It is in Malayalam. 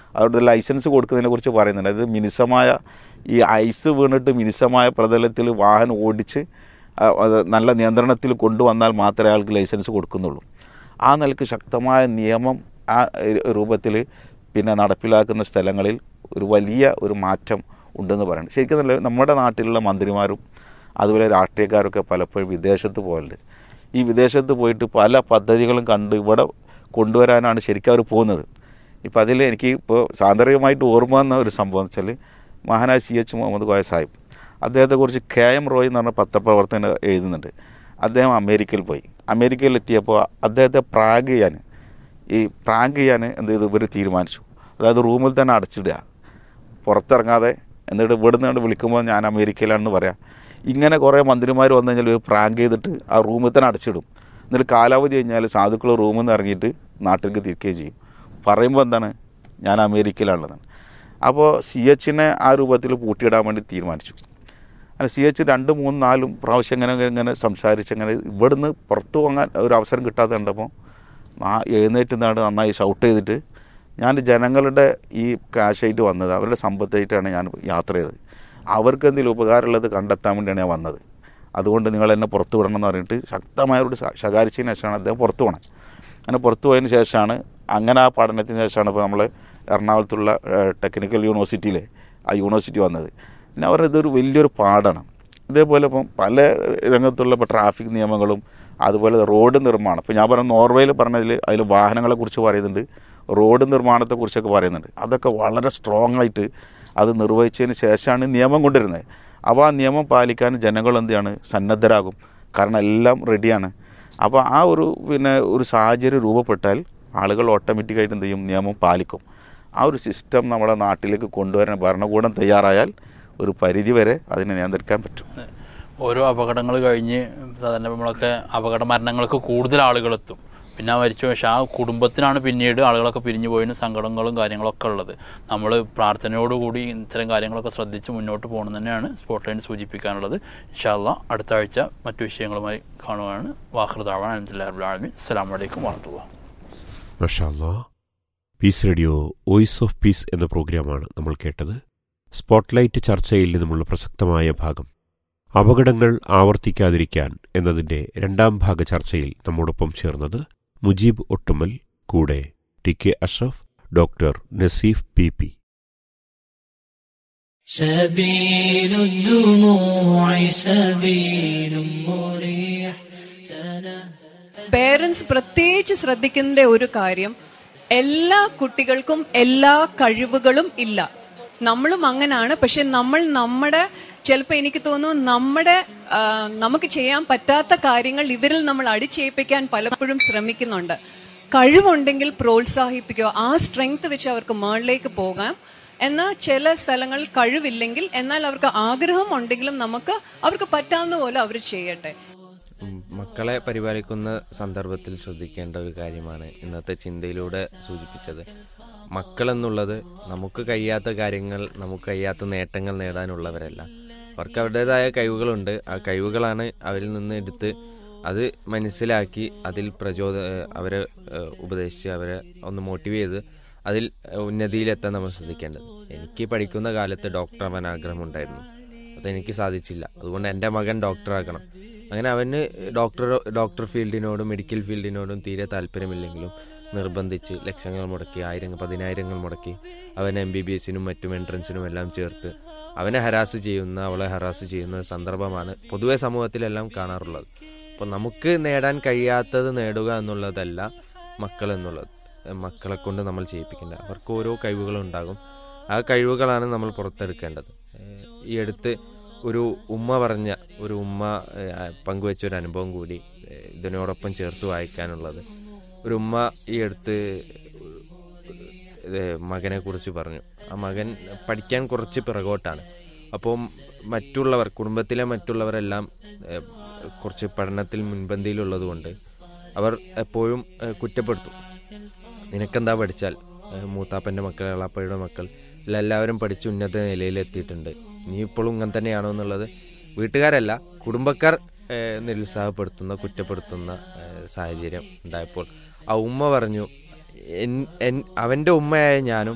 അവരുടെ ലൈസൻസ് കൊടുക്കുന്നതിനെ കുറിച്ച് പറയുന്നുണ്ട് അത് മിനുസമായ ഈ ഐസ് വീണിട്ട് മിനുസമായ പ്രതലത്തിൽ വാഹനം ഓടിച്ച് ആ, അത് നല്ല നിയന്ത്രണത്തിൽ കൊണ്ടുവന്നാൽ മാത്രമേ അയാൾക്ക് ലൈസൻസ് കൊടുക്കുന്നുള്ളൂ ആ നിലക്ക് ശക്തമായ നിയമം ആ രൂപത്തിൽ പിന്നെ നടപ്പിലാക്കുന്ന സ്ഥലങ്ങളിൽ ഒരു വലിയ ഒരു മാറ്റം ഉണ്ടെന്ന് പറയുന്നത് ശരിക്കും നല്ല നമ്മുടെ നാട്ടിലുള്ള മന്ത്രിമാരും അതുപോലെ രാഷ്ട്രീയക്കാരൊക്കെ പലപ്പോഴും വിദേശത്ത് പോകലുണ്ട് ഈ വിദേശത്ത് പോയിട്ട് പല പദ്ധതികളും കണ്ട് ഇവിടെ കൊണ്ടുവരാനാണ് ശരിക്കും അവർ പോകുന്നത് ഇപ്പോൾ അതിൽ എനിക്ക് ഇപ്പോൾ സാന്ദർഭികമായിട്ട് ഓർമ്മ വന്ന ഒരു സംഭവം എന്ന് വെച്ചാൽ മഹാനായ സി എച്ച് മുഹമ്മദ് കോയ സാഹിബ് അദ്ദേഹത്തെക്കുറിച്ച് കെ എം റോയ് എന്ന് പറഞ്ഞ പത്രപ്രവർത്തകൻ എഴുതുന്നുണ്ട് അദ്ദേഹം അമേരിക്കയിൽ പോയി അമേരിക്കയിൽ എത്തിയപ്പോൾ അദ്ദേഹത്തെ പ്രാഗ് ചെയ്യാൻ ഈ പ്രാങ്ക് ചെയ്യാൻ എന്ത് ചെയ്തു ഇവർ തീരുമാനിച്ചു അതായത് റൂമിൽ തന്നെ അടച്ചിടുക പുറത്തിറങ്ങാതെ എന്നിട്ട് ഇവിടെ നിന്ന് വിളിക്കുമ്പോൾ ഞാൻ അമേരിക്കയിലാണെന്ന് പറയാം ഇങ്ങനെ കുറേ മന്ത്രിമാർ വന്നു കഴിഞ്ഞാൽ ഇവർ പ്രാങ്ക് ചെയ്തിട്ട് ആ റൂമിൽ തന്നെ അടച്ചിടും എന്നിട്ട് കാലാവധി കഴിഞ്ഞാൽ സാധുക്കൾ റൂമിൽ നിന്ന് ഇറങ്ങിയിട്ട് നാട്ടിലേക്ക് തിരിക്കുകയും ചെയ്യും പറയുമ്പോൾ എന്താണ് ഞാൻ അമേരിക്കയിലാണുള്ളതാണ് അപ്പോൾ സി എച്ചിനെ ആ രൂപത്തിൽ പൂട്ടിയിടാൻ വേണ്ടി തീരുമാനിച്ചു അങ്ങനെ സി എച്ച് രണ്ട് മൂന്ന് നാലും പ്രാവശ്യം ഇങ്ങനെ ഇങ്ങനെ സംസാരിച്ച് അങ്ങനെ ഇവിടുന്ന് പുറത്തു പോകാൻ ഒരു അവസരം കിട്ടാതെ കണ്ടപ്പോൾ ആ എഴുന്നേറ്റ് നാട് നന്നായി ഷൗട്ട് ചെയ്തിട്ട് ഞാൻ ജനങ്ങളുടെ ഈ കാശായിട്ട് വന്നത് അവരുടെ സമ്പത്തായിട്ടാണ് ഞാൻ യാത്ര ചെയ്തത് അവർക്ക് എന്തെങ്കിലും ഉപകാരമുള്ളത് കണ്ടെത്താൻ വേണ്ടിയാണ് ഞാൻ വന്നത് അതുകൊണ്ട് നിങ്ങൾ എന്നെ പുറത്തു വിടണം എന്ന് പറഞ്ഞിട്ട് ശക്തമായൊരു ശകാരിച്ചതിന് ശേഷമാണ് അദ്ദേഹം പുറത്തു പോകണം അങ്ങനെ പുറത്തു പോയതിന് ശേഷമാണ് അങ്ങനെ ആ പഠനത്തിന് ശേഷമാണ് ഇപ്പോൾ നമ്മൾ എറണാകുളത്തുള്ള ഏഹ്, ടെക്നിക്കൽ യൂണിവേഴ്സിറ്റിയിലെ ആ യൂണിവേഴ്സിറ്റി വന്നത് പിന്നെ അവരുടെ ഇതൊരു വലിയൊരു പാടാണ് ഇതേപോലെ ഇപ്പം പല രംഗത്തുള്ള ഇപ്പോൾ ട്രാഫിക് നിയമങ്ങളും അതുപോലെ റോഡ് നിർമ്മാണം ഇപ്പോൾ ഞാൻ പറഞ്ഞ നോർവേയിൽ പറഞ്ഞതിൽ അതിൽ വാഹനങ്ങളെക്കുറിച്ച് പറയുന്നുണ്ട് റോഡ് നിർമ്മാണത്തെക്കുറിച്ചൊക്കെ പറയുന്നുണ്ട് അതൊക്കെ വളരെ സ്ട്രോങ് ആയിട്ട് അത് നിർവഹിച്ചതിന് ശേഷമാണ് നിയമം കൊണ്ടുവരുന്നത് അപ്പോൾ ആ നിയമം പാലിക്കാൻ ജനങ്ങൾ എന്ത് ചെയ്യാണ് സന്നദ്ധരാകും കാരണം എല്ലാം റെഡിയാണ് അപ്പോൾ ആ ഒരു പിന്നെ ഒരു സാഹചര്യം രൂപപ്പെട്ടാൽ ആളുകൾ ഓട്ടോമാറ്റിക്കായിട്ട് എന്ത് ചെയ്യും നിയമം പാലിക്കും ആ ഒരു സിസ്റ്റം നമ്മുടെ നാട്ടിലേക്ക് കൊണ്ടുവരാൻ ഭരണകൂടം തയ്യാറായാൽ ഒരു പരിധി വരെ അതിനെ നിയന്ത്രിക്കാൻ പറ്റും ഓരോ അപകടങ്ങൾ കഴിഞ്ഞ് സാധാരണ നമ്മളൊക്കെ അപകട മരണങ്ങൾക്ക് കൂടുതൽ ആളുകളെത്തും പിന്നെ ആ മരിച്ചു പക്ഷേ ആ കുടുംബത്തിനാണ് പിന്നീട് ആളുകളൊക്കെ പിരിഞ്ഞു പോയതിന് സങ്കടങ്ങളും കാര്യങ്ങളൊക്കെ ഉള്ളത് നമ്മൾ പ്രാർത്ഥനയോടുകൂടി ഇത്തരം കാര്യങ്ങളൊക്കെ ശ്രദ്ധിച്ച് മുന്നോട്ട് പോകണം തന്നെയാണ് സ്പോട്ട് ലൈൻ സൂചിപ്പിക്കാനുള്ളത് ഇൻഷാല്ല അടുത്ത ആഴ്ച മറ്റു വിഷയങ്ങളുമായി കാണുകയാണ് വാഹൃദാവാൻ അലഹമുല്ലാ അസ്സാം വലൈക്കും വാഹത്തുള്ള മഷാല്ലാ peace radio voice of peace എന്ന പ്രോഗ്രാമാണ് നമ്മൾ കേട്ടത് സ്പോട്ട്ലൈറ്റ് ചർച്ചയിൽ നിന്നുമുള്ള പ്രസക്തമായ ഭാഗം അപകടങ്ങൾ ആവർത്തിക്കാതിരിക്കാൻ എന്നതിന്റെ രണ്ടാം ഭാഗ ചർച്ചയിൽ നമ്മോടൊപ്പം ചേർന്നത് മുജീബ് ഒട്ടുമൽ കൂടെ T K Ashraf doctor Naseef P P سبيل الدموع سبيل مريح parents പ്രത്യേകിച്ച് ശ്രദ്ധിക്കേണ്ട ഒരു കാര്യം എല്ലാ കുട്ടികൾക്കും എല്ലാ കഴിവുകളും ഇല്ല നമ്മളും അങ്ങനാണ് പക്ഷെ നമ്മൾ നമ്മുടെ ചിലപ്പോൾ എനിക്ക് തോന്നുന്നു നമ്മുടെ ആ, നമുക്ക് ചെയ്യാൻ പറ്റാത്ത കാര്യങ്ങൾ ഇവരിൽ നമ്മൾ അടിച്ചേൽപ്പിക്കാൻ പലപ്പോഴും ശ്രമിക്കുന്നുണ്ട് കഴിവുണ്ടെങ്കിൽ പ്രോത്സാഹിപ്പിക്കുക ആ സ്ട്രെങ്ത് വെച്ച് അവർക്ക് മുകളിലേക്ക് പോകാം എന്നാൽ ചില സ്ഥലങ്ങളിൽ കഴിവില്ലെങ്കിൽ എന്നാൽ അവർക്ക് ആഗ്രഹം ഉണ്ടെങ്കിലും നമുക്ക് അവർക്ക് പറ്റാവുന്ന പോലെ അവർ ചെയ്യട്ടെ ഉം, മക്കളെ പരിപാലിക്കുന്ന സന്ദർഭത്തിൽ ശ്രദ്ധിക്കേണ്ട ഒരു കാര്യമാണ് ഇന്നത്തെ ചിന്തയിലൂടെ സൂചിപ്പിച്ചത് മക്കൾ എന്നുള്ളത് നമുക്ക് കഴിയാത്ത കാര്യങ്ങൾ നമുക്ക് കഴിയാത്ത നേട്ടങ്ങൾ നേടാനുള്ളവരല്ല അവർക്ക് അവരുടേതായ കഴിവുകളുണ്ട് ആ കഴിവുകളാണ് അവരിൽ നിന്ന് എടുത്ത് അത് മനസ്സിലാക്കി അതിൽ പ്രചോദ അവരെ ഏഹ്, ഉപദേശിച്ച് അവരെ ഒന്ന് മോട്ടിവേറ്റ് ചെയ്ത് അതിൽ ഉന്നതിയിലെത്താൻ നമ്മൾ ശ്രദ്ധിക്കേണ്ടത് എനിക്ക് പഠിക്കുന്ന കാലത്ത് ഡോക്ടർ ആവാൻ ആഗ്രഹമുണ്ടായിരുന്നു അതെനിക്ക് സാധിച്ചില്ല അതുകൊണ്ട് എൻ്റെ മകൻ ഡോക്ടറാക്കണം അങ്ങനെ അവന് ഡോക്ടർ ഡോക്ടർ ഫീൽഡിനോടും മെഡിക്കൽ ഫീൽഡിനോടും തീരെ താല്പര്യമില്ലെങ്കിലും നിർബന്ധിച്ച് ലക്ഷങ്ങൾ മുടക്കി ആയിരങ്ങൾ പതിനായിരങ്ങൾ മുടക്കി അവൻ എം ബി ബി എസിനും മറ്റും എൻട്രൻസിനും എല്ലാം ചേർത്ത് അവനെ ഹരാസ് ചെയ്യുന്ന അവളെ ഹരാസ് ചെയ്യുന്ന ഒരു സന്ദർഭമാണ് പൊതുവെ സമൂഹത്തിലെല്ലാം കാണാറുള്ളത് അപ്പോൾ നമുക്ക് നേടാൻ കഴിയാത്തത് നേടുക എന്നുള്ളതല്ല മക്കൾ എന്നുള്ളത് മക്കളെ കൊണ്ട് നമ്മൾ ചെയ്യിപ്പിക്കേണ്ടത് അവർക്ക് ഓരോ കഴിവുകളുണ്ടാകും ആ കഴിവുകളാണ് നമ്മൾ പുറത്തെടുക്കേണ്ടത് ഏഹ് ഈ അടുത്ത് ഒരു ഉമ്മ പറഞ്ഞ ഒരു ഉമ്മ ഏഹ്, പങ്കുവെച്ച ഒരു അനുഭവം കൂടി ഏഹ്, ഇതിനോടൊപ്പം ചേർത്ത് വായിക്കാനുള്ളത് ഒരു ഉമ്മ ഈ അടുത്ത് ഇത് മകനെ കുറിച്ച് പറഞ്ഞു ആ മകൻ പഠിക്കാൻ കുറച്ച് പിറകോട്ടാണ് അപ്പം മറ്റുള്ളവർ കുടുംബത്തിലെ മറ്റുള്ളവരെല്ലാം ഏഹ്, കുറച്ച് പഠനത്തിൽ മുൻപന്തിയിലുള്ളത് കൊണ്ട് അവർ എപ്പോഴും ഏഹ്, കുറ്റപ്പെടുത്തും നിനക്കെന്താ പഠിച്ചാൽ ഏഹ്, മൂത്താപ്പൻ്റെ മക്കൾ എളാപ്പയുടെ മക്കൾ എല്ലാവരും പഠിച്ച് ഉന്നത നിലയിലെത്തിയിട്ടുണ്ട് നീ ഇപ്പോഴും ഇങ്ങനെ തന്നെയാണോ എന്നുള്ളത് വീട്ടുകാരല്ല കുടുംബക്കാർ ഏഹ്, നിരുത്സാഹപ്പെടുത്തുന്ന കുറ്റപ്പെടുത്തുന്ന ഏഹ്, സാഹചര്യം ഉണ്ടായപ്പോൾ ആ ഉമ്മ പറഞ്ഞു എൻ- എൻ- അവൻ്റെ ഉമ്മയായ ഞാനും